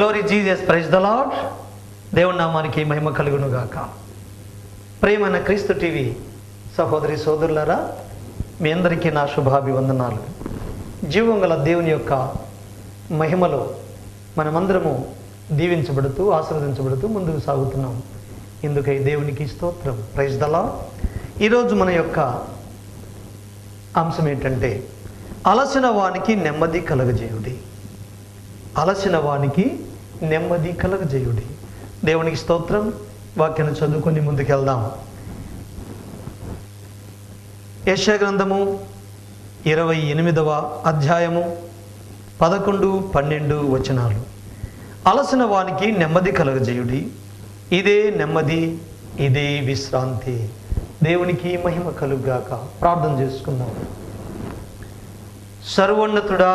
glory Jesus praise the Lord దేవుని నామానికి మహిమ కలుగును గాక ప్రేమైన క్రీస్తు టీవీ సహోదరి సోదరులారా మీ అందరికీ నా శుభాభివందనాలు జీవం గల దేవుని యొక్క మహిమలో మనమందరము దీవించబడుతూ ఆశీర్వదించబడుతూ ముందుకు సాగుతున్నాం ఇందుకై దేవునికి స్తోత్రం ప్రైజ్ దలా ఈరోజు మన యొక్క అంశం ఏంటంటే అలసిన వానికి నెమ్మది కలగజేయుడి అలసిన వానికి నెమ్మది కలగజేయుడి దేవునికి స్తోత్రం వాక్యాన్ని చదువుకొని ముందుకెళ్దాం యశ గ్రంథము ఇరవై ఎనిమిదవ అధ్యాయము పదకొండు పన్నెండు వచనాలు అలసిన వానికి నెమ్మది కలగజేయుడి ఇదే నెమ్మది ఇదే విశ్రాంతి దేవునికి మహిమ కలుగాక ప్రార్థన చేసుకుందాం సర్వోన్నతుడా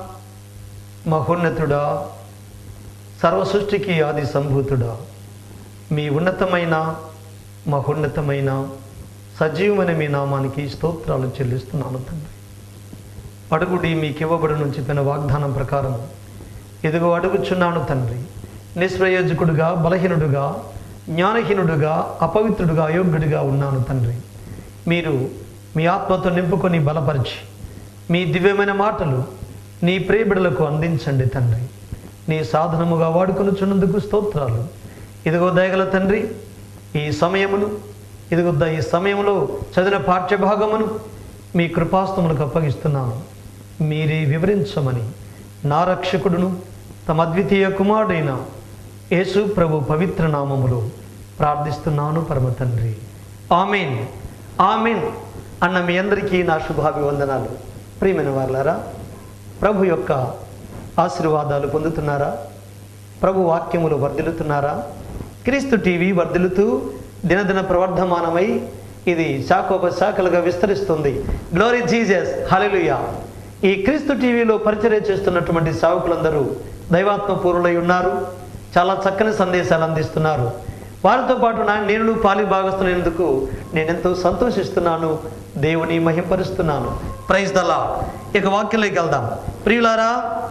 మహోన్నతుడా సర్వసృష్టికి ఆది సంభూతుడా మీ ఉన్నతమైన మహోన్నతమైన సజీవమైన మీ నామానికి స్తోత్రాలు చెల్లిస్తున్నాను తండ్రి అడుగుడి మీకు ఇవ్వబడును చెప్పిన వాగ్దానం ప్రకారం ఎదుగు అడుగుచున్నాను తండ్రి నిష్ప్రయోజకుడుగా బలహీనుడుగా జ్ఞానహీనుడుగా అపవిత్రుడుగా అయోగ్యుడిగా ఉన్నాను తండ్రి మీరు మీ ఆత్మతో నింపుకొని బలపరిచి మీ దివ్యమైన మాటలు నీ ప్రియబిడలకు అందించండి తండ్రి నీ సాధనముగా వాడుకొనుచున్నందుకు స్తోత్రాలు ఇదిగో దయగల తండ్రి ఈ సమయమును ఇదిగో ద- ఈ సమయంలో చదివిన పాఠ్యభాగమును మీ కృపాస్తములకు అప్పగిస్తున్నాను మీరే వివరించమని నా రక్షకుడును తమ అద్వితీయ కుమారుడైన యేసు ప్రభు పవిత్ర నామములో ప్రార్థిస్తున్నాను పరమ తండ్రి ఆమెన్ ఆమెన్ అన్న మీ అందరికీ నా శుభాభివందనాలు ప్రియమైన వారులారా ప్రభు యొక్క ఆశీర్వాదాలు పొందుతున్నారా ప్రభు వాక్యములు వర్ధిల్లుతున్నారా క్రీస్తు టీవీ వర్ధిల్లుతూ దినదిన ప్రవర్ధమానమై ఇది శాఖోపశాఖలుగా విస్తరిస్తుంది గ్లోరీ జీజస్ హల్లెలూయా ఈ క్రీస్తు టీవీలో పరిచర్య చేస్తున్నటువంటి సేవకులందరూ దైవాత్మ పూర్వులై ఉన్నారు చాలా చక్కని సందేశాలు అందిస్తున్నారు వారితో పాటు నా నేను పాలి భాగస్తున్నందుకు నేనెంతో సంతోషిస్తున్నాను దేవుని మహింపరుస్తున్నాను ప్రైజ్ దలా ఇక వాక్యంలోకి వెళ్దాం ప్రియులారా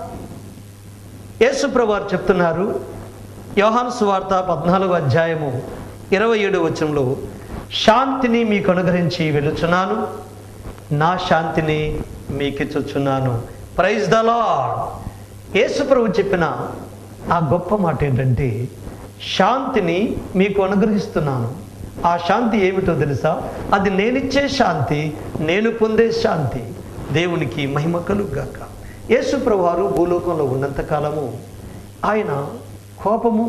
యేసుప్రభు వారు చెప్తున్నారు యోహాను సువార్త పద్నాలుగు అధ్యాయము ఇరవై ఏడు వచనంలో శాంతిని మీకు అనుగ్రహించి వెలుచున్నాను నా శాంతిని మీకు ఇచ్చుచున్నాను ప్రైజ్ ద లార్డ్ యేసుప్రభు చెప్పిన ఆ గొప్ప మాట ఏంటంటే శాంతిని మీకు అనుగ్రహిస్తున్నాను ఆ శాంతి ఏమిటో తెలుసా అది నేనిచ్చే శాంతి నేను పొందే శాంతి దేవునికి మహిమ కలుగాక యేసుప్రభు వారు భూలోకంలో ఉన్నంత కాలము ఆయన కోపము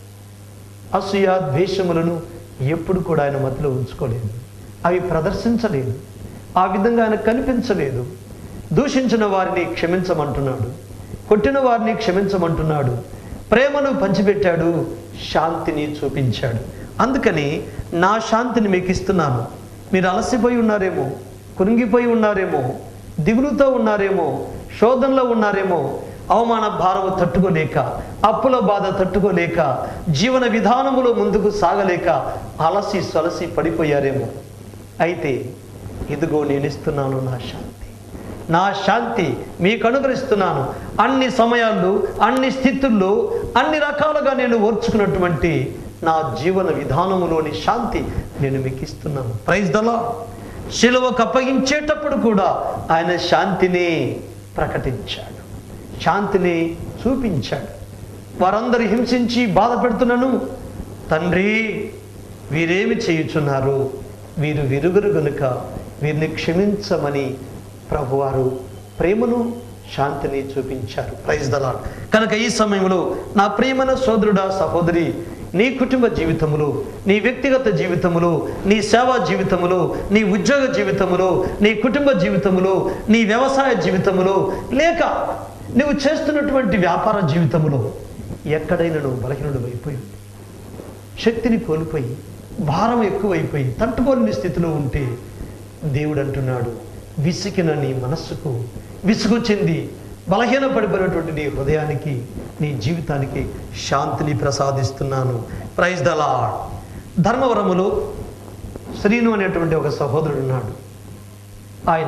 అసూయ ద్వేషములను ఎప్పుడు కూడా ఆయన మధ్యలో ఉంచుకోలేదు అవి ప్రదర్శించలేదు ఆ విధంగా ఆయన కనిపించలేదు దూషించిన వారిని క్షమించమంటున్నాడు కొట్టిన వారిని క్షమించమంటున్నాడు ప్రేమను పంచిపెట్టాడు శాంతిని చూపించాడు అందుకని నా శాంతిని మీకు ఇస్తున్నాను మీరు అలసిపోయి ఉన్నారేమో కురింగిపోయి ఉన్నారేమో దిగులుతో ఉన్నారేమో శోధనలో ఉన్నారేమో అవమాన భారము తట్టుకోలేక అప్పుల బాధ తట్టుకోలేక జీవన విధానములో ముందుకు సాగలేక అలసి సొలసి పడిపోయారేమో అయితే ఇదిగో నేను ఇస్తున్నాను నా శాంతి నా శాంతి మీకు అనుగ్రహిస్తున్నాను అన్ని సమయాల్లో అన్ని స్థితుల్లో అన్ని రకాలుగా నేను ఓర్చుకున్నటువంటి నా జీవన విధానములోని శాంతి నేను మీకు ఇస్తున్నాను ప్రైజ్ దలా శిలువకు అప్పగించేటప్పుడు కూడా ఆయన శాంతిని ప్రకటించాడు శాంతిని చూపించాడు వారందరూ హింసించి బాధ పెడుతున్నాను తండ్రి వీరేమి చేయుచున్నారు వీరు విరుగురు గనుక వీరిని క్షమించమని ప్రభువారు ప్రేమను శాంతిని చూపించారు ప్రైజ్ దలాడ్ కనుక ఈ సమయంలో నా ప్రియమైన సోదరుడా సహోదరి నీ కుటుంబ జీవితములో నీ వ్యక్తిగత జీవితములో నీ సేవా జీవితములో నీ ఉద్యోగ జీవితములో నీ కుటుంబ జీవితములో నీ వ్యవసాయ జీవితములో లేక నువ్వు చేస్తున్నటువంటి వ్యాపార జీవితములో ఎక్కడైనా నువ్వు బలహీనుడు అయిపోయి శక్తిని కోల్పోయి భారం ఎక్కువైపోయి తట్టుకోలేని స్థితిలో ఉంటే దేవుడు అంటున్నాడు విసికిన నీ మనస్సుకు విసుగు చెంది బలహీన పడిపోయినటువంటి నీ హృదయానికి నీ జీవితానికి శాంతిని ప్రసాదిస్తున్నాను ప్రైజ్ ద లార్డ్ ధర్మవరములో శ్రీను అనేటువంటి ఒక సహోదరుడు ఉన్నాడు ఆయన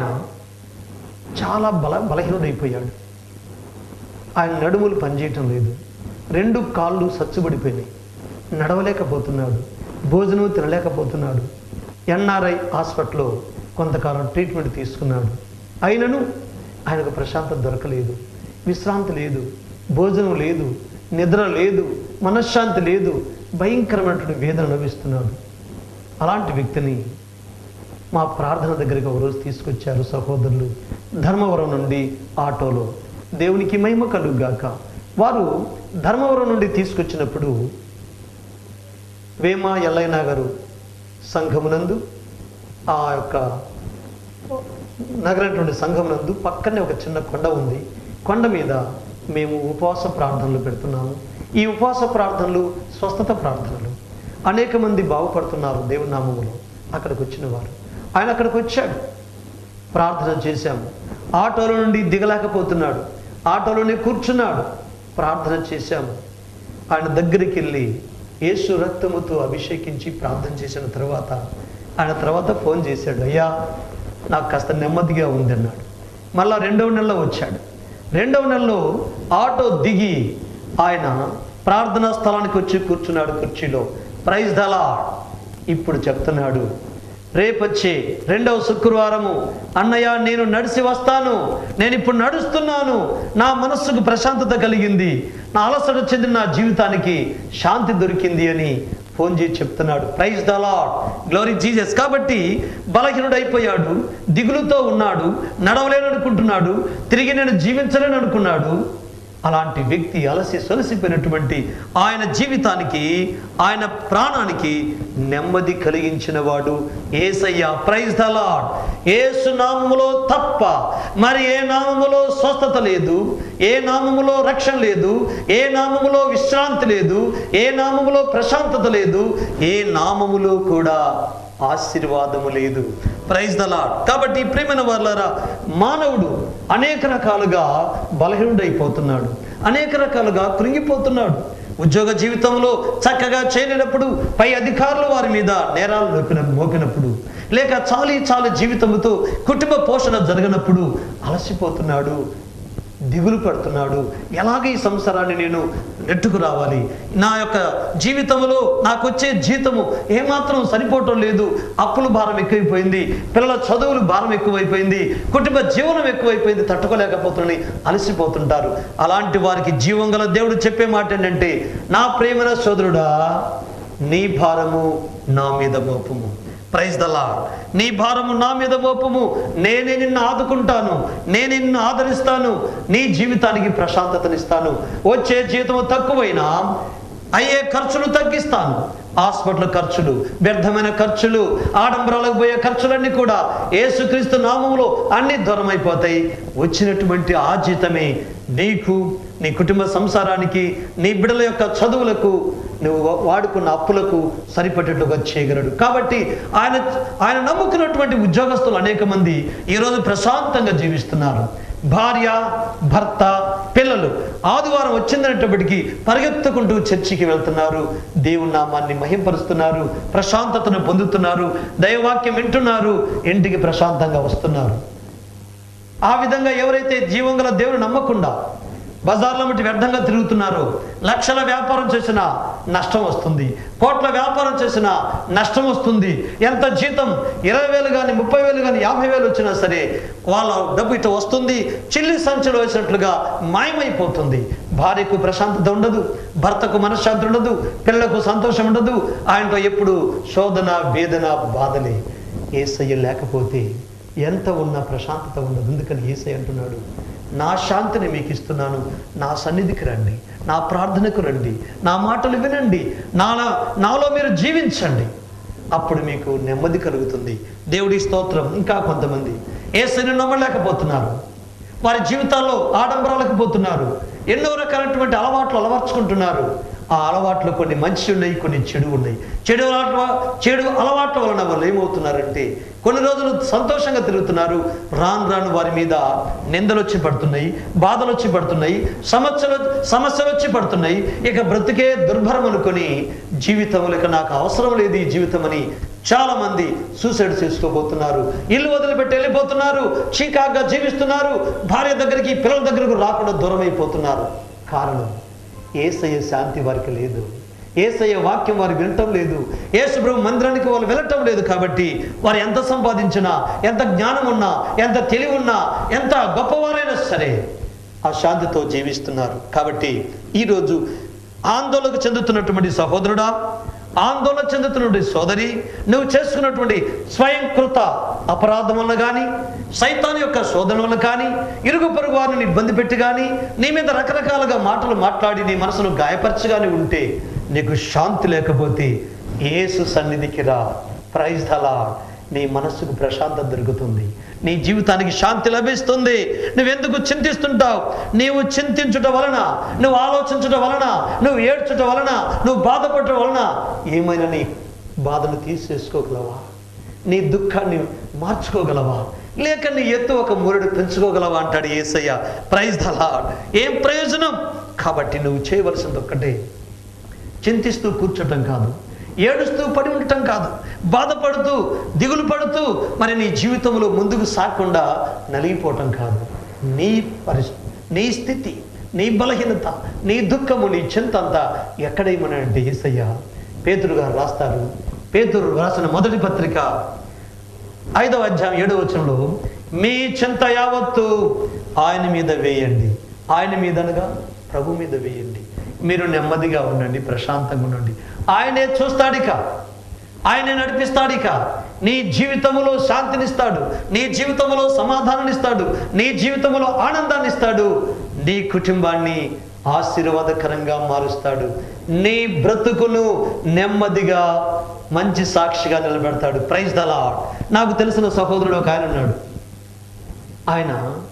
చాలా బల బలహీనుడైపోయాడు ఆయన నడుములు పనిచేయటం లేదు రెండు కాళ్ళు సచ్చుబడిపోయినాయి నడవలేకపోతున్నాడు భోజనం తినలేకపోతున్నాడు ఎన్ఆర్ఐ హాస్పిటల్లో కొంతకాలం ట్రీట్మెంట్ తీసుకున్నాడు అయినను ఆయనకు ప్రశాంతత దొరకలేదు విశ్రాంతి లేదు భోజనం లేదు నిద్ర లేదు మనశ్శాంతి లేదు భయంకరమైనటువంటి వేదన అనుభవిస్తున్నాడు అలాంటి వ్యక్తిని మా ప్రార్థన దగ్గరికి ఒక రోజు తీసుకొచ్చారు సహోదరులు ధర్మవరం నుండి ఆటోలో దేవునికి మహిమ కలుగుగాక వారు ధర్మవరం నుండి తీసుకొచ్చినప్పుడు వేమ ఎల్లయ్య గారు సంఘమునందు ఆ యొక్క నగరటువంటి సంఘమునందు పక్కనే ఒక చిన్న కొండ ఉంది కొండ మీద మేము ఉపవాస ప్రార్థనలు పెడుతున్నాము ఈ ఉపవాస ప్రార్థనలు స్వస్థత ప్రార్థనలు అనేక మంది బాగుపడుతున్నారు దేవుని నామములో అక్కడికి వచ్చిన వారు ఆయన అక్కడికి వచ్చాడు ప్రార్థన చేశాము ఆటోలో నుండి దిగలేకపోతున్నాడు ఆటోలోనే కూర్చున్నాడు ప్రార్థన చేశాము ఆయన దగ్గరికి వెళ్ళి యేసు రక్తముతో అభిషేకించి ప్రార్థన చేసిన తర్వాత ఆయన తర్వాత ఫోన్ చేశాడు అయ్యా నాకు కాస్త నెమ్మదిగా ఉంది అన్నాడు మళ్ళా రెండవ నెలలో వచ్చాడు రెండవ నెలలో ఆటో దిగి ఆయన ప్రార్థనా స్థలానికి వచ్చి కూర్చున్నాడు కుర్చీలో ప్రైజ్ దలా ఇప్పుడు చెప్తున్నాడు రేపొచ్చే రెండవ శుక్రవారము అన్నయ్య నేను నడిచి వస్తాను నేను ఇప్పుడు నడుస్తున్నాను నా మనస్సుకు ప్రశాంతత కలిగింది నా అలసట చెందిన నా జీవితానికి శాంతి దొరికింది అని ఫోన్ చేసి చెప్తున్నాడు praise the Lord glory Jesus కాబట్టి బలహీనుడైపోయాడు దిగులుతో ఉన్నాడు నడవలేననుకుంటున్నాడు తిరిగి నేను జీవించలేను అనుకున్నాడు అలాంటి వ్యక్తి అలసి సొలసిపోయినటువంటి ఆయన జీవితానికి ఆయన ప్రాణానికి నెమ్మది కలిగించిన వాడు Yesayya praise the Lord Yesu నామములో తప్ప మరి ఏ నామములో స్వస్థత లేదు ఏ నామములో రక్షణ లేదు ఏ నామములో విశ్రాంతి లేదు ఏ నామములో ప్రశాంతత లేదు ఏ నామములో కూడా ఆశీర్వాదము లేదు ప్రైజ్ ద లాడ్ కాబట్టి ప్రేమైన వాళ్ళరా మానవుడు అనేక రకాలుగా బలహీనుడైపోతున్నాడు అనేక రకాలుగా కృంగిపోతున్నాడు ఉద్యోగ జీవితంలో చక్కగా చేయలేనప్పుడు పై అధికారులు వారి మీద నేరాలు మోపిన మోపినప్పుడు లేక చాలీ చాలు జీవితంతో కుటుంబ పోషణ జరగనప్పుడు అలసిపోతున్నాడు దిగులు పడుతున్నాడు ఎలాగ ఈ సంసారాన్ని నేను నెట్టుకు రావాలి నా యొక్క జీవితంలో నాకు వచ్చే జీతము ఏమాత్రం సరిపోవటం లేదు అప్పుల భారం ఎక్కువైపోయింది పిల్లల చదువులు భారం ఎక్కువైపోయింది కుటుంబ జీవనం ఎక్కువైపోయింది తట్టుకోలేకపోతున్నాయి అలసిపోతుంటారు అలాంటి వారికి జీవం గల దేవుడు చెప్పే మాట ఏంటంటే నా ప్రేమన సోదరుడా నీ భారము నా మీద మోపము ప్రైజ్ ద లార్డ్ నీ భారము నా మీద మోపము నేనే నిన్ను ఆదుకుంటాను నేను నిన్ను ఆదరిస్తాను నీ జీవితానికి ప్రశాంతతనిస్తాను వచ్చే జీతము తక్కువైనా అయ్యే ఖర్చులు తగ్గిస్తాను హాస్పిటల్ ఖర్చులు వ్యర్థమైన ఖర్చులు ఆడంబరాలకు పోయే ఖర్చులన్నీ కూడా ఏసుక్రీస్తు నామములో అన్ని దూరం అయిపోతాయి వచ్చినటువంటి ఆ జీతమే నీకు నీ కుటుంబ సంసారానికి నీ బిడ్డల యొక్క చదువులకు నువ్వు వాడుకున్న అప్పులకు సరిపడేట్టుగా చేయగలడు కాబట్టి ఆయన ఆయన నమ్ముకున్నటువంటి ఉద్యోగస్తులు అనేక మంది ఈరోజు ప్రశాంతంగా జీవిస్తున్నారు భార్య భర్త పిల్లలు ఆదివారం వచ్చిందనేటప్పటికీ పరిగెత్తుకుంటూ చర్చికి వెళ్తున్నారు దేవుని నామాన్ని మహింపరుస్తున్నారు ప్రశాంతతను పొందుతున్నారు దైవవాక్యం వింటున్నారు ఇంటికి ప్రశాంతంగా వస్తున్నారు ఆ విధంగా ఎవరైతే జీవం గల దేవుడు నమ్మకుండా బజార్లో బట్టి వ్యర్థంగా తిరుగుతున్నారో లక్షల వ్యాపారం చేసినా నష్టం వస్తుంది కోట్ల వ్యాపారం చేసినా నష్టం వస్తుంది ఎంత జీతం ఇరవై వేలు కానీ ముప్పై వేలు కానీ యాభై వేలు వచ్చినా సరే వాళ్ళ డబ్బు ఇటు వస్తుంది చిల్లి సంచులు వేసినట్లుగా మాయమైపోతుంది భార్యకు ప్రశాంతత ఉండదు భర్తకు మనశ్శాంతి ఉండదు పిల్లలకు సంతోషం ఉండదు ఆయనతో ఎప్పుడు శోధన వేదన బాధలే ఏసయ్య లేకపోతే ఎంత ఉన్నా ప్రశాంతత ఉండదు ఎందుకని ఏసై అంటున్నాడు నా శాంతిని మీకు ఇస్తున్నాను నా సన్నిధికి రండి నా ప్రార్థనకు రండి నా మాటలు వినండి నా నాలో మీరు జీవించండి అప్పుడు మీకు నెమ్మది కలుగుతుంది దేవుడి స్తోత్రం ఇంకా కొంతమంది ఏసైని నమ్మలేకపోతున్నారు వారి జీవితాల్లో ఆడంబరాలకు పోతున్నారు ఎన్నో రకాలైనటువంటి అలవాట్లు అలవర్చుకుంటున్నారు ఆ అలవాట్లు కొన్ని మంచి ఉన్నాయి కొన్ని చెడు ఉన్నాయి చెడు అలవాట్ల చెడు అలవాట్ల వలన వాళ్ళు ఏమవుతున్నారంటే కొన్ని రోజులు సంతోషంగా తిరుగుతున్నారు రాను రాను వారి మీద నిందలు వచ్చి పడుతున్నాయి బాధలు వచ్చి పడుతున్నాయి సమస్యలు సమస్యలు వచ్చి పడుతున్నాయి ఇక బ్రతికే దుర్భరం అనుకొని జీవితంలో ఇక నాకు అవసరం లేదు ఈ జీవితం అని చాలా మంది సూసైడ్ చేసుకోబోతున్నారు ఇల్లు వదిలిపెట్టి వెళ్ళిపోతున్నారు చీకాగా జీవిస్తున్నారు భార్య దగ్గరికి పిల్లల దగ్గరకు రాకుండా దూరం అయిపోతున్నారు కారణం ఏసయ్య శాంతి వారికి లేదు ఏసయ్య వాక్యం వారు వినటం లేదు యేసుప్రభు మందిరానికి వాళ్ళు వెళ్ళటం లేదు కాబట్టి వారు ఎంత సంపాదించినా ఎంత జ్ఞానం ఉన్నా ఎంత తెలివి ఉన్నా ఎంత గొప్పవారైనా సరే ఆ శాంతితో జీవిస్తున్నారు కాబట్టి ఈరోజు ఆందోళనకు చెందుతున్నటువంటి సహోదరుడా ఆందోళన చెందుతున్నటువంటి సోదరి నువ్వు చేసుకున్నటువంటి స్వయంకృత అపరాధం వల్ల కానీ సైతాన్ యొక్క శోధన వల్ల కానీ ఇరుగు పొరుగు వారిని ఇబ్బంది పెట్టి కానీ నీ మీద రకరకాలుగా మాటలు మాట్లాడి నీ మనసును గాయపరచగానే ఉంటే నీకు శాంతి లేకపోతే ఏసు సన్నిధికి రా ప్రైజ్ దలా నీ మనస్సుకు ప్రశాంతత దొరుకుతుంది నీ జీవితానికి శాంతి లభిస్తుంది నువ్వెందుకు చింతిస్తుంటావు నీవు చింతించుట వలన నువ్వు ఆలోచించుట వలన నువ్వు ఏడ్చుట వలన నువ్వు బాధపడటం వలన ఏమైనా నీ బాధను తీసేసుకోగలవా నీ దుఃఖాన్ని మార్చుకోగలవా లేక నీ ఎత్తు ఒక మూరుడు పెంచుకోగలవా అంటాడు ఏసయ్య ప్రైజ్ దలా ఏం ప్రయోజనం కాబట్టి నువ్వు చేయవలసింది ఒక్కటే చింతిస్తూ కూర్చోటం కాదు ఏడుస్తూ పడి ఉండటం కాదు బాధపడుతూ దిగులు పడుతూ మరి నీ జీవితంలో ముందుకు సాగకుండా నలిగిపోవటం కాదు నీ పరిస్థితి నీ స్థితి నీ బలహీనత నీ దుఃఖము నీ చింత అంతా ఎక్కడేమనంటే ఏసయ్య పేతురు గారు రాస్తారు పేతురు రాసిన మొదటి పత్రిక ఐదవ అధ్యాయం ఏడవ వచనంలో మీ చింత యావత్తు ఆయన మీద వేయండి ఆయన మీద అనగా ప్రభు మీద వేయండి మీరు నెమ్మదిగా ఉండండి ప్రశాంతంగా ఉండండి ఆయనే చూస్తాడిక ఆయనే నడిపిస్తాడిక నీ జీవితంలో శాంతినిస్తాడు నీ జీవితంలో సమాధానాన్నిస్తాడు నీ జీవితంలో ఆనందాన్ని ఇస్తాడు నీ కుటుంబాన్ని ఆశీర్వాదకరంగా మారుస్తాడు నీ బ్రతుకును నెమ్మదిగా మంచి సాక్షిగా నిలబెడతాడు ప్రైజ్ దలా నాకు తెలిసిన సహోదరుడు ఒక ఆయన ఉన్నాడు ఆయన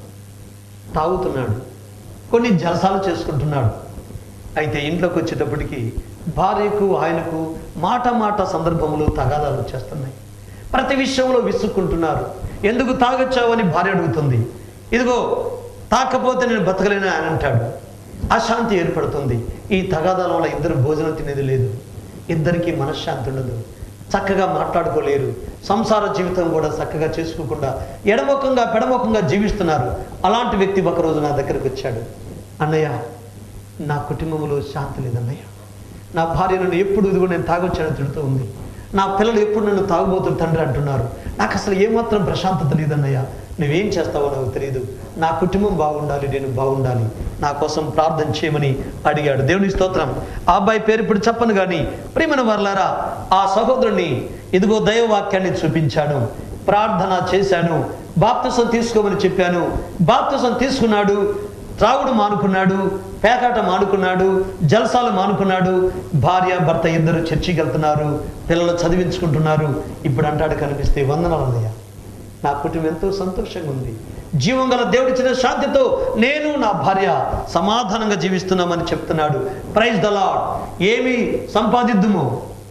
తాగుతున్నాడు కొన్ని జలసాలు చేసుకుంటున్నాడు అయితే ఇంట్లోకి వచ్చేటప్పటికి భార్యకు ఆయనకు మాట మాట సందర్భంలో తగాదాలు వచ్చేస్తున్నాయి ప్రతి విషయంలో విసుక్కుంటున్నారు ఎందుకు తాగొచ్చావని భార్య అడుగుతుంది ఇదిగో తాకపోతే నేను బతకలేను అని అంటాడు అశాంతి ఏర్పడుతుంది ఈ తగాదాల వల్ల ఇద్దరు భోజనం తినేది లేదు ఇద్దరికి మనశ్శాంతి ఉండదు చక్కగా మాట్లాడుకోలేరు సంసార జీవితం కూడా చక్కగా చేసుకోకుండా ఎడముఖంగా పెడముఖంగా జీవిస్తున్నారు అలాంటి వ్యక్తి ఒకరోజు నా దగ్గరకు వచ్చాడు అన్నయ్య నా కుటుంబంలో శాంతి లేదన్నయ్య నా భార్య నన్ను ఎప్పుడు ఇదిగో నేను తాగొచ్చానని తిడుతూ ఉంది నా పిల్లలు ఎప్పుడు నన్ను తాగుబోతున్న తండ్రి అంటున్నారు నాకు అసలు ఏమాత్రం ప్రశాంతత లేదన్నయ్య నువ్వేం చేస్తావో నాకు తెలియదు నా కుటుంబం బాగుండాలి నేను బాగుండాలి నా కోసం ప్రార్థన చేయమని అడిగాడు దేవుని స్తోత్రం ఆ అబ్బాయి పేరు ఇప్పుడు చెప్పను కానీ ప్రియమైన వర్లారా ఆ సహోదరుని ఇదిగో దైవవాక్యాన్ని చూపించాను ప్రార్థన చేశాను బాప్తిసం తీసుకోమని చెప్పాను బాప్తిసం తీసుకున్నాడు త్రాగుడు మానుకున్నాడు పేకాట మానుకున్నాడు జలసాలు మానుకున్నాడు భార్య భర్త ఇద్దరు చర్చికి వెళ్తున్నారు పిల్లలు చదివించుకుంటున్నారు ఇప్పుడు అంటాడు కనిపిస్తే వందనాలు అన్నయ్య నా కుటుంబం ఎంతో సంతోషంగా ఉంది జీవం గల దేవుడిచ్చిన శాంతితో నేను నా భార్య సమాధానంగా జీవిస్తున్నామని చెప్తున్నాడు ప్రైజ్ ద లాడ్ ఏమి సంపాదిద్దుమో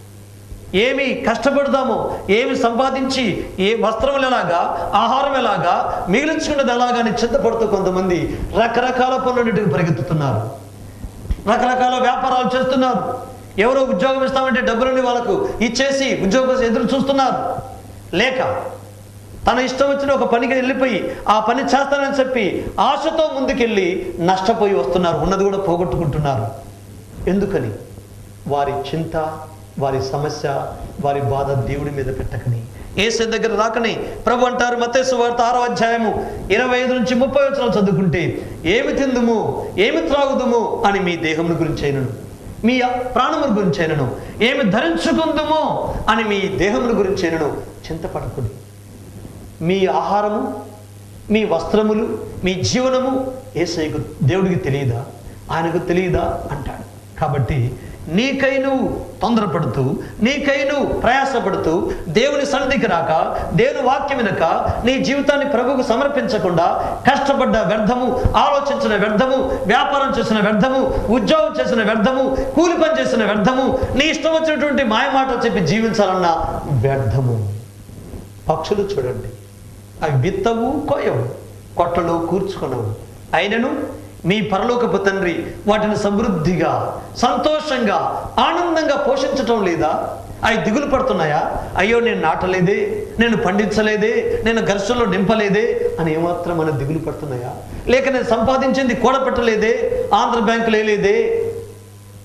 ఏమి కష్టపడదామో ఏమి సంపాదించి ఏ వస్త్రములు ఎలాగా ఆహారం ఎలాగా మిగిలించుకున్నది ఎలాగా అని చింతపడుతూ కొంతమంది రకరకాల పనులన్నిటికి పరిగెత్తుతున్నారు రకరకాల వ్యాపారాలు చేస్తున్నారు ఎవరో ఉద్యోగం ఇస్తామంటే డబ్బులని వాళ్ళకు ఇచ్చేసి ఉద్యోగం కోసం ఎదురు చూస్తున్నారు లేక తన ఇష్టం వచ్చిన ఒక పనికి వెళ్ళిపోయి ఆ పని చేస్తానని చెప్పి ఆశతో ముందుకెళ్ళి నష్టపోయి వస్తున్నారు ఉన్నది కూడా పోగొట్టుకుంటున్నారు ఎందుకని వారి చింత వారి సమస్య వారి బాధ దేవుడి మీద పెట్టకని ఏసే దగ్గర రాకని ప్రభు అంటారు మతేసు వార్త ఆరో అధ్యాయము ఇరవై ఐదు నుంచి ముప్పై వచ్చిన చదువుకుంటే ఏమి తిందుము ఏమి త్రాగుదుము అని మీ దేహమును గురించి అయినను మీ ప్రాణముల గురించి అయినను ఏమి ధరించుకుందుమో అని మీ దేహముల గురించి అయినను చింతపడకుడి మీ ఆహారము మీ వస్త్రములు మీ జీవనము ఏసైకు దేవుడికి తెలియదా ఆయనకు తెలియదా అంటాడు కాబట్టి నీకై నువ్వు తొందరపడుతూ నీకై నువ్వు ప్రయాసపడుతూ దేవుని సన్నిధికి రాక దేవుని వాక్యం వినక నీ జీవితాన్ని ప్రభువుకు సమర్పించకుండా కష్టపడ్డ వ్యర్థము ఆలోచించిన వ్యర్థము వ్యాపారం చేసిన వ్యర్థము ఉద్యోగం చేసిన వ్యర్థము కూలి పని చేసిన వ్యర్థము నీ ఇష్టం వచ్చినటువంటి మాయమాట చెప్పి జీవించాలన్న వ్యర్థము పక్షులు చూడండి అవి విత్తవు కోయవు కొట్టలు కూర్చుకొనవు అయినను మీ పరలోకపు తండ్రి వాటిని సమృద్ధిగా సంతోషంగా ఆనందంగా పోషించటం లేదా అవి దిగులు పడుతున్నాయా అయ్యో నేను నాటలేదే నేను పండించలేదే నేను ఘర్షణలో నింపలేదే అని ఏమాత్రం మన దిగులు పడుతున్నాయా లేక నేను సంపాదించింది కూడపెట్టలేదే ఆంధ్ర బ్యాంకులు వేయలేదే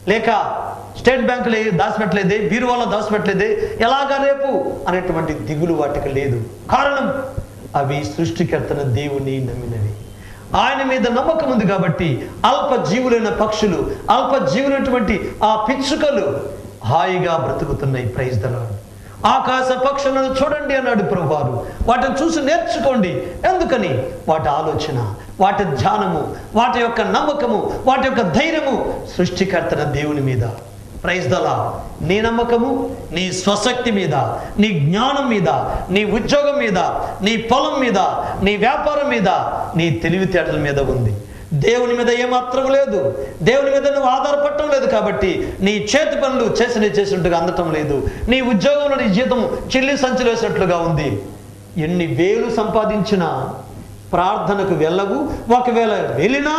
లేక స్టేట్ బ్యాంకులో దాచిపెట్టలేదే బీరువాలో దాచిపెట్టలేదే ఎలాగా రేపు అనేటువంటి దిగులు వాటికి లేదు కారణం అవి సృష్టికర్తన దేవుని నమ్మినవి ఆయన మీద నమ్మకం ఉంది కాబట్టి అల్ప జీవులైన పక్షులు అల్ప జీవులైనటువంటి ఆ పిచ్చుకలు హాయిగా బ్రతుకుతున్నాయి ప్రైజ్ దలాడు ఆకాశ పక్షులను చూడండి అన్నాడు ప్రభువారు వాటిని చూసి నేర్చుకోండి ఎందుకని వాటి ఆలోచన వాటి ధ్యానము వాటి యొక్క నమ్మకము వాటి యొక్క ధైర్యము సృష్టికర్తన దేవుని మీద ప్రైజ్ దలా నీ నమ్మకము నీ స్వశక్తి మీద నీ జ్ఞానం మీద నీ ఉద్యోగం మీద నీ పొలం మీద నీ వ్యాపారం మీద నీ తెలివితేటల మీద ఉంది దేవుని మీద ఏమాత్రం లేదు దేవుని మీద నువ్వు ఆధారపడటం లేదు కాబట్టి నీ చేతి పనులు చేసిన చేసినట్టుగా అందటం లేదు నీ ఉద్యోగంలో నీ జీతం చిల్లి సంచులు వేసినట్లుగా ఉంది ఎన్ని వేలు సంపాదించినా ప్రార్థనకు వెళ్ళవు ఒకవేళ వెళ్ళినా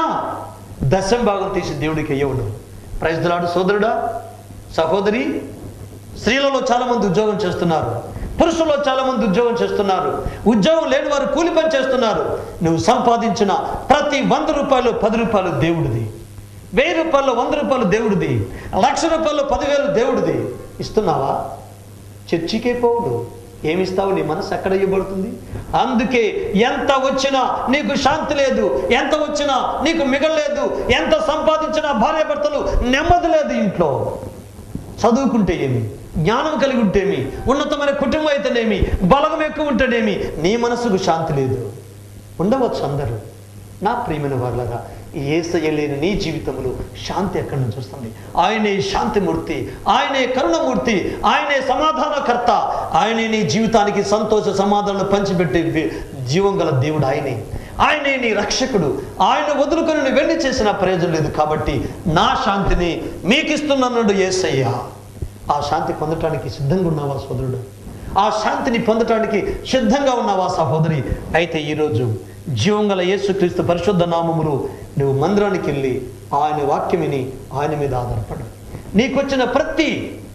దశం భాగం తీసి దేవుడికి అయ్యవుడు ప్రజలాడు సోదరుడా సహోదరి స్త్రీలలో చాలా మంది ఉద్యోగం చేస్తున్నారు పురుషుల్లో చాలా మంది ఉద్యోగం చేస్తున్నారు ఉద్యోగం లేని వారు కూలి పని చేస్తున్నారు నువ్వు సంపాదించిన ప్రతి వంద రూపాయలు పది రూపాయలు దేవుడిది వెయ్యి రూపాయలు వంద రూపాయలు దేవుడిది లక్ష రూపాయలు పదివేలు దేవుడిది ఇస్తున్నావా చర్చికే పోవుడు ఏమిస్తావు నీ మనసు ఎక్కడ ఇవ్వబడుతుంది అందుకే ఎంత వచ్చినా నీకు శాంతి లేదు ఎంత వచ్చినా నీకు మిగలలేదు ఎంత సంపాదించినా భార్యాభర్తలు నెమ్మది లేదు ఇంట్లో చదువుకుంటే ఏమి జ్ఞానం కలిగి ఉంటేమి ఉన్నతమైన కుటుంబం అయితేనేమి బలం ఎక్కువ ఉంటేనేమి నీ మనసుకు శాంతి లేదు ఉండవచ్చు అందరూ నా ప్రియమైన వాళ్ళగా ఏసయ్య లేని నీ జీవితంలో శాంతి ఎక్కడి నుంచి వస్తుంది ఆయనే శాంతిమూర్తి ఆయనే కరుణమూర్తి ఆయనే సమాధానకర్త ఆయనే నీ జీవితానికి సంతోష సమాధానం పంచిపెట్టే వి- జీవం గల దేవుడు ఆయనే ఆయనే నీ రక్షకుడు ఆయన వదులుకొని నువ్వు వెళ్ళి చేసిన ప్రయోజనం లేదు కాబట్టి నా శాంతిని మీకు ఇస్తున్నాడు ఏసయ్య ఆ శాంతి పొందటానికి సిద్ధంగా ఉన్నావా సోదరుడు ఆ శాంతిని పొందటానికి సిద్ధంగా ఉన్నావా సహోదరి అయితే ఈరోజు జీవం గల యేసుక్రీస్తు పరిశుద్ధ నామములు నువ్వు మందిరానికి వెళ్ళి ఆయన వాక్యం విని ఆయన మీద ఆధారపడు నీకొచ్చిన ప్రతి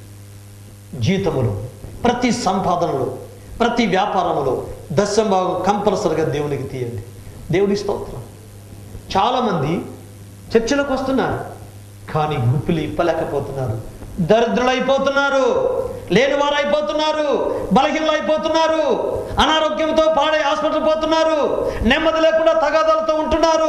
జీతములు ప్రతి సంపాదనలో ప్రతి వ్యాపారంలో దశం భాగం కంపల్సరిగా దేవునికి తీయండి దేవుడి స్తోత్రం చాలామంది చర్చలకు వస్తున్నారు కానీ గుప్పిలు ఇప్పలేకపోతున్నారు దరిద్రులైపోతున్నారు లేనివారు అయిపోతున్నారు బలహీనలు అయిపోతున్నారు అనారోగ్యంతో పాడే హాస్పిటల్ పోతున్నారు నెమ్మది లేకుండా తగాదాలతో ఉంటున్నారు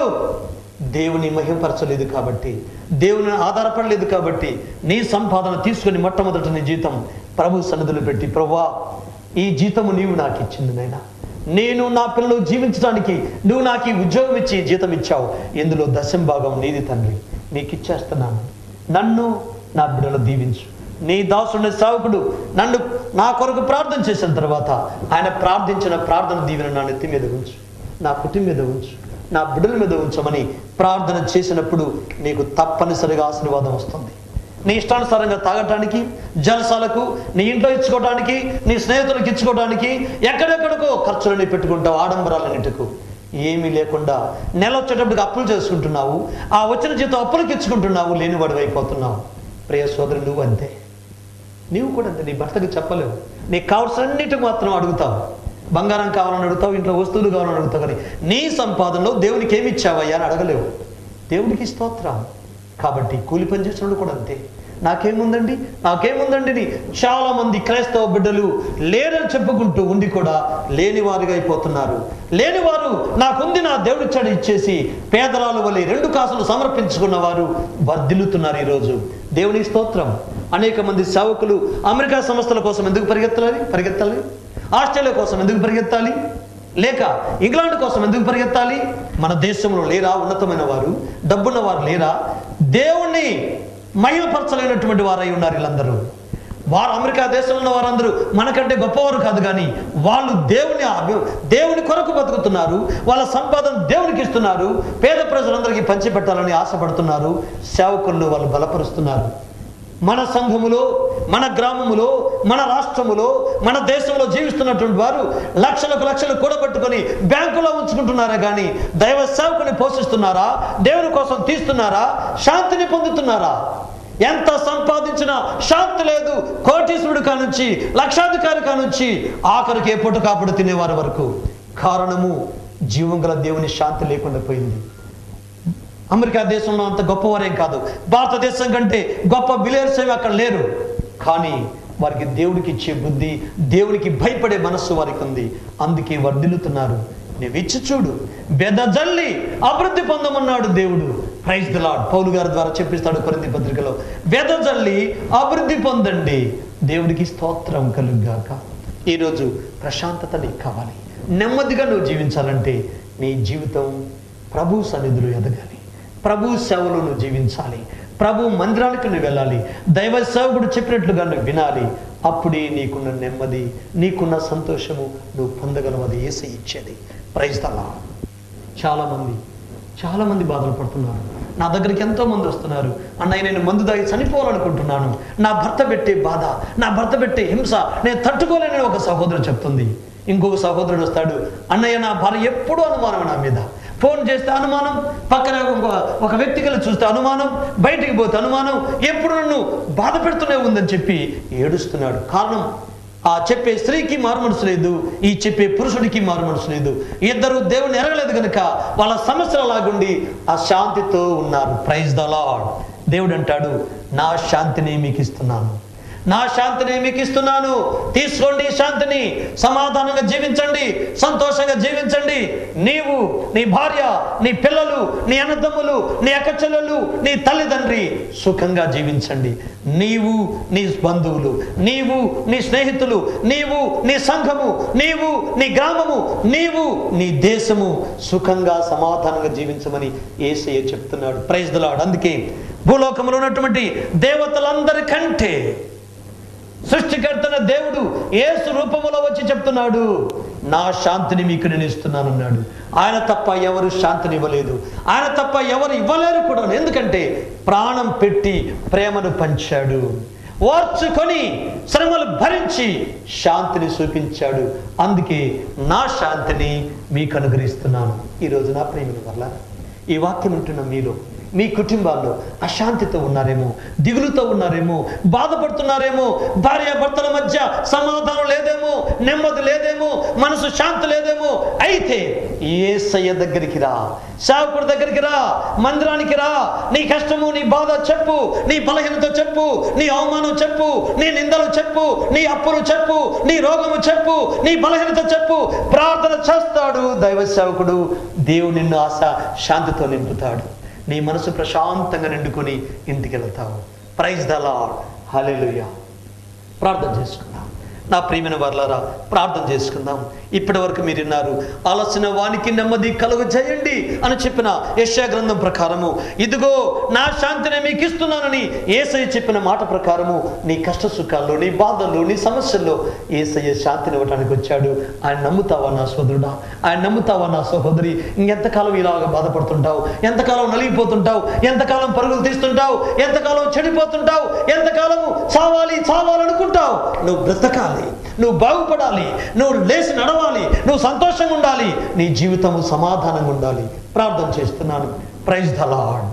దేవుని మహింపరచలేదు కాబట్టి దేవుని ఆధారపడలేదు కాబట్టి నీ సంపాదన తీసుకొని మొట్టమొదటి నీ జీతం ప్రభు సన్నిధులు పెట్టి ప్రభువా ఈ జీతము నీవు నాకు ఇచ్చింది నాయనా నేను నా పిల్లలు జీవించడానికి నువ్వు నాకు ఈ ఉద్యోగం ఇచ్చి జీతం ఇచ్చావు ఇందులో దశం భాగం నీది తండ్రి నీకు ఇచ్చేస్తున్నాను నన్ను నా బిడ్డలు దీవించు నీ దాసుని సేవకుడు నన్ను నా కొరకు ప్రార్థన చేసిన తర్వాత ఆయన ప్రార్థించిన ప్రార్థన దీవెన నా నెత్తి మీద ఉంచు నా కుటుంబం మీద ఉంచు నా బిడ్డల మీద ఉంచమని ప్రార్థన చేసినప్పుడు నీకు తప్పనిసరిగా ఆశీర్వాదం వస్తుంది నీ ఇష్టానుసారంగా తాగటానికి జలసాలకు నీ ఇంట్లో ఇచ్చుకోవడానికి నీ స్నేహితులకు ఇచ్చుకోవడానికి ఎక్కడెక్కడికో ఖర్చులని పెట్టుకుంటావు ఆడంబరాలన్నింటికు ఏమీ లేకుండా నెల వచ్చేటప్పటికి అప్పులు చేసుకుంటున్నావు ఆ వచ్చిన జీతం అప్పులకు ఇచ్చుకుంటున్నావు లేనివాడు అయిపోతున్నావు ప్రియ సోదరు నువ్వు అంతే నీవు కూడా అంతే నీ భర్తకి చెప్పలేవు నీకు కావాల్సినన్నిటికి మాత్రం అడుగుతావు బంగారం కావాలని అడుగుతావు ఇంట్లో వస్తువులు కావాలని అడుగుతావు కానీ నీ సంపాదనలో దేవునికి ఏమి ఇచ్చావయ్యా అని అడగలేవు దేవునికి స్తోత్రం కాబట్టి కూలి పని చేసినప్పుడు కూడా అంతే నాకేముందండి నాకేముందండి అని చాలా మంది క్రైస్తవ బిడ్డలు లేరని చెప్పుకుంటూ ఉండి కూడా లేనివారుగా అయిపోతున్నారు లేనివారు నాకుంది నా దేవుడిచ్చాడు ఇచ్చేసి పేదరాలు వలె రెండు కాసులు సమర్పించుకున్న వారు వర్ధిల్లుతున్నారు ఈరోజు దేవుని స్తోత్రం అనేక మంది సేవకులు అమెరికా సంస్థల కోసం ఎందుకు పరిగెత్తాలి పరిగెత్తాలి ఆస్ట్రేలియా కోసం ఎందుకు పరిగెత్తాలి లేక ఇంగ్లాండ్ కోసం ఎందుకు పరిగెత్తాలి మన దేశంలో లేరా ఉన్నతమైన వారు డబ్బున్న వారు లేరా దేవుణ్ణి మహిమపరచలేనటువంటి వారై ఉన్నారు వీళ్ళందరూ వారు అమెరికా దేశంలో ఉన్న వారందరూ మనకంటే గొప్పవారు కాదు కానీ వాళ్ళు దేవుని అభి- దేవుని కొరకు బతుకుతున్నారు వాళ్ళ సంపాదన దేవునికి ఇస్తున్నారు పేద ప్రజలందరికీ పంచిపెట్టాలని ఆశపడుతున్నారు సేవకులను వాళ్ళు బలపరుస్తున్నారు మన సంఘములో మన గ్రామములో మన రాష్ట్రములో మన దేశంలో జీవిస్తున్నటువంటి వారు లక్షలకు లక్షలు కూడబెట్టుకొని బ్యాంకులో ఉంచుకుంటున్నారా కానీ దైవ సేవకుని పోషిస్తున్నారా దేవుని కోసం తీస్తున్నారా శాంతిని పొందుతున్నారా ఎంత సంపాదించినా శాంతి లేదు కోటీశ్వరుడు కానుంచి లక్షాధికారి కానుంచి ఆఖరికి ఏ పూట కాపుడు తినేవారి వరకు కారణము జీవం గల దేవుని శాంతి లేకుండా పోయింది అమెరికా దేశంలో అంత గొప్పవారేం కాదు భారతదేశం కంటే గొప్ప బిలియర్స్ ఏమి అక్కడ లేరు కానీ వారికి దేవుడికి ఇచ్చే బుద్ధి దేవుడికి భయపడే మనస్సు వారికి ఉంది అందుకే వర్ధిల్లుతున్నారు నువ్వు ఇచ్చి చూడు బెదజల్లి అభివృద్ధి పొందమన్నాడు దేవుడు ప్రైజ్ ద లాడ్ పౌలు గారి ద్వారా చెప్పిస్తాడు కొరింది పత్రికలో బెదజల్లి అభివృద్ధి పొందండి దేవుడికి స్తోత్రం కలుగాక ఈరోజు ప్రశాంతత నీకు కావాలి నెమ్మదిగా నువ్వు జీవించాలంటే నీ జీవితం ప్రభు సన్నిధిలో ఎదగాలి ప్రభు సేవలో నువ్వు జీవించాలి ప్రభు మందిరానికి నువ్వు వెళ్ళాలి దైవ సేవకుడు చెప్పినట్లుగా నువ్వు వినాలి అప్పుడే నీకున్న నెమ్మది నీకున్న సంతోషము నువ్వు పొందగలవు అది ఏసై ఇచ్చేది ప్రైజ్ తలా చాలామంది చాలామంది బాధలు పడుతున్నారు నా దగ్గరికి ఎంతో మంది వస్తున్నారు అన్నయ్య నేను మందు దాగి చనిపోవాలనుకుంటున్నాను నా భర్త పెట్టే బాధ నా భర్త పెట్టే హింస నేను తట్టుకోలేనని ఒక సహోదరు చెప్తుంది ఇంకొక సహోదరుడు వస్తాడు అన్నయ్య నా భార్య ఎప్పుడూ అనుమానం నా మీద ఫోన్ చేస్తే అనుమానం పక్కన ఇంకో ఒక వ్యక్తి కలిసి చూస్తే అనుమానం బయటికి పోతే అనుమానం ఎప్పుడు నన్ను బాధ పెడుతూనే ఉందని చెప్పి ఏడుస్తున్నాడు కారణం ఆ చెప్పే స్త్రీకి మారు మనసు లేదు ఈ చెప్పే పురుషుడికి మారు మనసు లేదు ఇద్దరు దేవుని ఎరగలేదు కనుక వాళ్ళ సమస్యలు లాగుండి ఆ శాంతితో ఉన్నారు ప్రైజ్ ద లాడ్ దేవుడు అంటాడు నా శాంతిని మీకు ఇస్తున్నాను నా శాంతిని మీకు ఇస్తున్నాను తీసుకోండి ఈ శాంతిని సమాధానంగా జీవించండి సంతోషంగా జీవించండి నీవు నీ భార్య నీ పిల్లలు నీ అన్నదమ్ములు నీ అక్కచెల్లెలు నీ తల్లిదండ్రి సుఖంగా జీవించండి నీవు నీ బంధువులు నీవు నీ స్నేహితులు నీవు నీ సంఘము నీవు నీ గ్రామము నీవు నీ దేశము సుఖంగా సమాధానంగా జీవించమని ఏసయ్య చెప్తున్నాడు ప్రైజ్ దలాడు అందుకే భూలోకంలో ఉన్నటువంటి దేవతలందరికంటే సృష్టికర్తన దేవుడు ఏసు రూపములో వచ్చి చెప్తున్నాడు నా శాంతిని మీకు నేను ఇస్తున్నాను అన్నాడు ఆయన తప్ప ఎవరు శాంతిని ఇవ్వలేదు ఆయన తప్ప ఎవరు ఇవ్వలేరు కూడా ఎందుకంటే ప్రాణం పెట్టి ప్రేమను పంచాడు ఓర్చుకొని శ్రమలు భరించి శాంతిని చూపించాడు అందుకే నా శాంతిని మీకు అనుగ్రహిస్తున్నాను ఈరోజు నా ప్రేమిని వల్ల ఈ వాక్యం ఉంటున్న మీలో మీ కుటుంబాల్లో అశాంతితో ఉన్నారేమో దిగులుతో ఉన్నారేమో బాధపడుతున్నారేమో భార్య భర్తల మధ్య సమాధానం లేదేమో నెమ్మది లేదేమో మనసు శాంతి లేదేమో అయితే ఏసయ్య దగ్గరికి రా సేవకుడి దగ్గరికి రా మందిరానికి రా నీ కష్టము నీ బాధ చెప్పు నీ బలహీనత చెప్పు నీ అవమానం చెప్పు నీ నిందలు చెప్పు నీ అప్పులు చెప్పు నీ రోగము చెప్పు నీ బలహీనత చెప్పు ప్రార్థన చేస్తాడు దైవ సేవకుడు దేవుడు నిన్ను ఆశ శాంతితో నింపుతాడు నీ మనసు ప్రశాంతంగా నిండుకొని ఇంటికి వెళ్తావు ప్రైజ్ ద లాడ్ హల్లెలూయా ప్రార్థన చేసుకుందాం నా ప్రియమైన వర్లారా ప్రార్థన చేసుకుందాం ఇప్పటి వరకు మీరు విన్నారు ఆలసిన వానికి నెమ్మది కలుగు చేయండి అని చెప్పిన యశా గ్రంథం ప్రకారము ఇదిగో నా శాంతిని మీకు ఇస్తున్నానని ఏసయ్య చెప్పిన మాట ప్రకారము నీ కష్ట సుఖాల్లో నీ బాధల్లో నీ సమస్యల్లో ఏసయ్య శాంతిని ఇవ్వడానికి వచ్చాడు ఆయన నమ్ముతావా నా సోదరుడా ఆయన నమ్ముతావా నా సహోదరి ఇంకెంతకాలం ఇలాగ బాధపడుతుంటావు ఎంతకాలం నలిగిపోతుంటావు ఎంతకాలం పరుగులు తీస్తుంటావు ఎంతకాలం చెడిపోతుంటావు ఎంతకాలము చావాలి చావాలనుకుంటావు నువ్వు బ్రతకాలి నువ్వు బాగుపడాలి నువ్వు లేచి నడవాలి నువ్వు సంతోషంగా ఉండాలి నీ జీవితము సమాధానంగా ఉండాలి ప్రార్థన చేస్తున్నాను ప్రైజ్ ద లార్డ్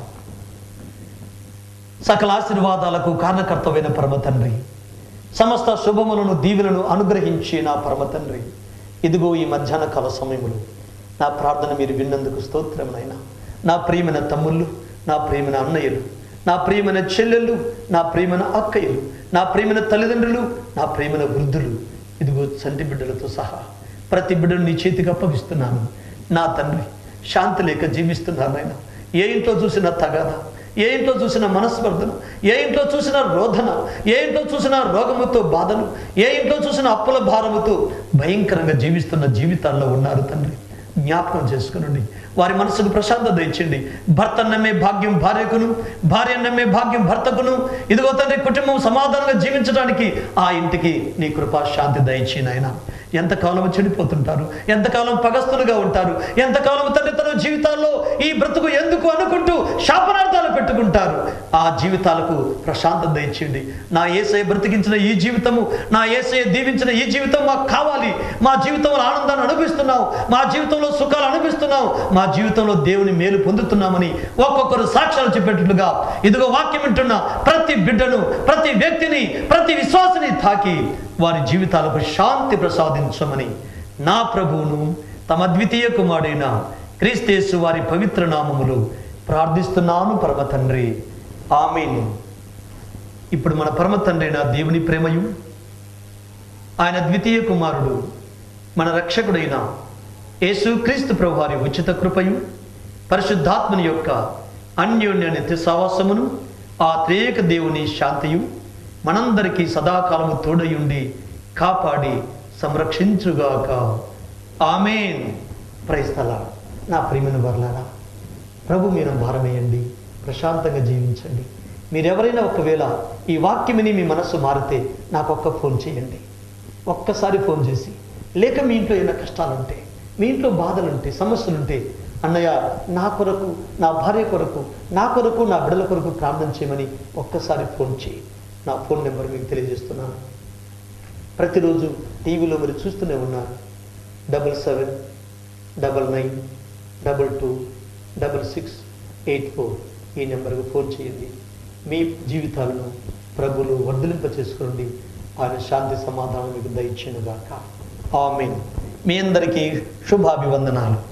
సకల ఆశీర్వాదాలకు కారణకర్తమైన పరమ తండ్రి సమస్త శుభములను దీవెలను అనుగ్రహించి నా పరమ తండ్రి ఇదిగో ఈ మధ్యాహ్న కాల సమయంలో నా ప్రార్థన మీరు విన్నందుకు స్తోత్రమునైనా నా ప్రియమైన తమ్ముళ్ళు నా ప్రియమైన అన్నయ్యలు నా ప్రియమైన చెల్లెళ్ళు నా ప్రియమైన అక్కయ్యలు నా ప్రియమైన తల్లిదండ్రులు నా ప్రియమైన వృద్ధులు ఇదిగో చంటి బిడ్డలతో సహా ప్రతి బిడ్డను నీ చేతికి అప్పగిస్తున్నాను నా తండ్రి శాంతి లేక జీవిస్తున్నారు నాయన ఏ ఇంట్లో చూసిన తగాద ఏ ఇంట్లో చూసిన మనస్పర్ధను ఏ ఇంట్లో చూసిన రోధన ఏ ఇంట్లో చూసిన రోగముతో బాధలు ఏ ఇంట్లో చూసిన అప్పుల భారముతో భయంకరంగా జీవిస్తున్న జీవితాల్లో ఉన్నారు తండ్రి జ్ఞాపకం చేసుకునండి వారి మనసుకు ప్రశాంతత ఇచ్చండి భర్త నమ్మే భాగ్యం భార్యకును భార్య నమ్మే భాగ్యం భర్తకును ఇదిగో తండ్రి కుటుంబం సమాధానంగా జీవించడానికి ఆ ఇంటికి నీ కృపా శాంతి దయచి నాయన ఎంతకాలం చెడిపోతుంటారు ఎంతకాలం పగస్తులుగా ఉంటారు ఎంతకాలం తండ్రి తన జీవితాల్లో ఈ బ్రతుకు ఎందుకు అనుకుంటూ శాపనార్థాలు పెట్టుకుంటారు ఆ జీవితాలకు ప్రశాంతత దయచేయండి నా ఏసయ బ్రతికించిన ఈ జీవితము నా ఏసయ దీవించిన ఈ జీవితం మాకు కావాలి మా జీవితంలో ఆనందాన్ని అనుభవిస్తున్నాం మా జీవితంలో సుఖాలు అనుభవిస్తున్నాం మా జీవితంలో దేవుని మేలు పొందుతున్నామని ఒక్కొక్కరు సాక్ష్యాలు చెప్పేటట్లుగా ఇదిగో వాక్యం వింటున్న ప్రతి బిడ్డను ప్రతి వ్యక్తిని ప్రతి విశ్వాసిని తాకి వారి జీవితాలకు శాంతి ప్రసాదించమని నా ప్రభువును తమ ద్వితీయ కుమారుడైన క్రీస్తేసు వారి పవిత్ర నామములు ప్రార్థిస్తున్నాను పరమ తండ్రి ఆమెన్ ఇప్పుడు మన పరమ తండ్రి నా దేవుని ప్రేమయు ఆయన ద్వితీయ కుమారుడు మన రక్షకుడైన యేసుక్రీస్తు ప్రభు వారి ఉచిత కృపయు పరిశుద్ధాత్మని యొక్క అన్యోన్య నిత్య సావాసమును ఆ త్రేక దేవుని శాంతియు మనందరికీ సదాకాలము తోడయుండి కాపాడి సంరక్షించుగాక ఆమెన్ ప్రైస్తలా నా ప్రియమైన వర్లారా ప్రభు మీద భారమేయండి ప్రశాంతంగా జీవించండి మీరెవరైనా ఒకవేళ ఈ వాక్యం విని మీ మనస్సు మారితే నాకు ఒక్క ఫోన్ చేయండి ఒక్కసారి ఫోన్ చేసి లేక మీ ఇంట్లో ఏమైనా కష్టాలుంటే మీ ఇంట్లో బాధలుంటే సమస్యలుంటే అన్నయ్య నా కొరకు నా భార్య కొరకు నా కొరకు నా బిడ్డల కొరకు ప్రార్థన చేయమని ఒక్కసారి ఫోన్ చేయి నా ఫోన్ నెంబర్ మీకు తెలియజేస్తున్నాను ప్రతిరోజు టీవీలో మీరు చూస్తూనే ఉన్నారు double seven double nine double two double six eight four ఈ నెంబర్కి ఫోన్ చేయండి మీ జీవితాలను ప్రభులు వర్ధలింప చేసుకోండి ఆయన శాంతి సమాధానం మీకు దయచేయనుగాక ఆమెన్ మీ అందరికీ శుభాభివందనాలు